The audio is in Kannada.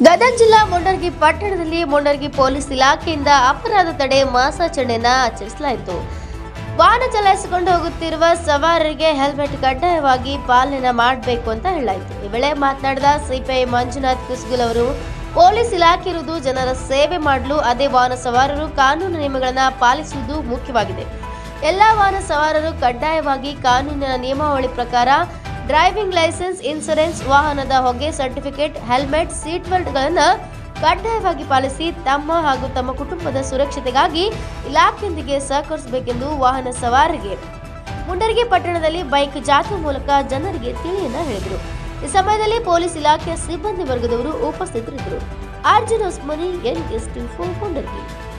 ಗದಗ ಜಿಲ್ಲಾ ಮೊಂಡರ್ಗಿ ಪಟ್ಟಣದಲ್ಲಿ ಮೊಂಡರ್ಗಿ ಪೊಲೀಸ್ ಇಲಾಖೆಯಿಂದ ಅಪರಾಧ ತಡೆ ಮಾಸಾಚರಣೆಯನ್ನ ಆಚರಿಸಲಾಯಿತು ವಾಹನ ಚಲಾಯಿಸಿಕೊಂಡು ಹೋಗುತ್ತಿರುವ ಸವಾರರಿಗೆ ಹೆಲ್ಮೆಟ್ ಕಡ್ಡಾಯವಾಗಿ ಪಾಲನೆ ಮಾಡಬೇಕು ಅಂತ ಹೇಳಲಾಯಿತು ಈ ವೇಳೆ ಮಾತನಾಡಿದ ಸಿಪಿಐ ಮಂಜುನಾಥ್ ಕುಸ್ಗುಲ್ ಅವರು ಪೊಲೀಸ್ ಇಲಾಖೆ ಇರುವುದು ಜನರ ಸೇವೆ ಮಾಡಲು ಅದೇ ವಾಹನ ಸವಾರರು ಕಾನೂನು ನಿಯಮಗಳನ್ನು ಪಾಲಿಸುವುದು ಮುಖ್ಯವಾಗಿದೆ ಎಲ್ಲ ವಾಹನ ಸವಾರರು ಕಡ್ಡಾಯವಾಗಿ ಕಾನೂನಿನ ನಿಯಮಾವಳಿ ಪ್ರಕಾರ ಡ್ರೈವಿಂಗ್ ಲೈಸೆನ್ಸ್ ಇನ್ಸೂರೆನ್ಸ್ ವಾಹನದ ಹೊಗೆ ಸರ್ಟಿಫಿಕೇಟ್ ಹೆಲ್ಮೆಟ್ ಸೀಟ್ ಬೆಲ್ಟ್ಗಳನ್ನು ಕಡ್ಡಾಯವಾಗಿ ಪಾಲಿಸಿ ತಮ್ಮ ಹಾಗೂ ತಮ್ಮ ಕುಟುಂಬದ ಸುರಕ್ಷತೆಗಾಗಿ ಇಲಾಖೆಯೊಂದಿಗೆ ಸಹಕರಿಸಬೇಕೆಂದು ವಾಹನ ಸವಾರರಿಗೆ ಮುಂಡರಗಿ ಪಟ್ಟಣದಲ್ಲಿ ಬೈಕ್ ಜಾಥಾ ಮೂಲಕ ಜನರಿಗೆ ತಿಳಿಯನ್ನ ಹೇಳಿದರು ಈ ಸಮಯದಲ್ಲಿ ಪೊಲೀಸ್ ಇಲಾಖೆಯ ಸಿಬ್ಬಂದಿ ವರ್ಗದವರು ಉಪಸ್ಥಿತರಿದ್ದರು Arjun Usmani N S T four Mundargi